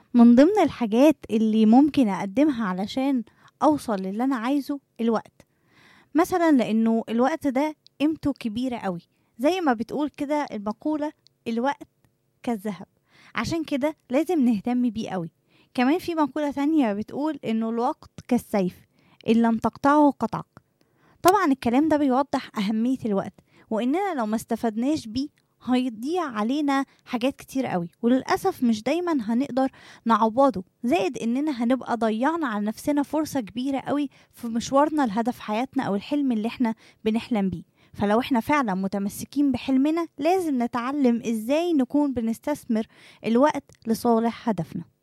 من ضمن الحاجات اللي ممكن أقدمها علشان أوصل للي أنا عايزه الوقت مثلا لأنه الوقت ده قيمته كبيرة قوي زي ما بتقول كده المقولة الوقت كالذهب عشان كده لازم نهتم بيه قوي كمان في مقولة تانية بتقول إنه الوقت كالسيف إن لم تقطعه قطعك طبعا الكلام ده بيوضح أهمية الوقت وإننا لو ما استفدناش بيه هيضيع علينا حاجات كتير قوي وللأسف مش دايما هنقدر نعوضه زائد إننا هنبقى ضيعنا على نفسنا فرصة كبيرة قوي في مشوارنا لهدف حياتنا أو الحلم اللي احنا بنحلم بيه فلو احنا فعلا متمسكين بحلمنا لازم نتعلم ازاي نكون بنستثمر الوقت لصالح هدفنا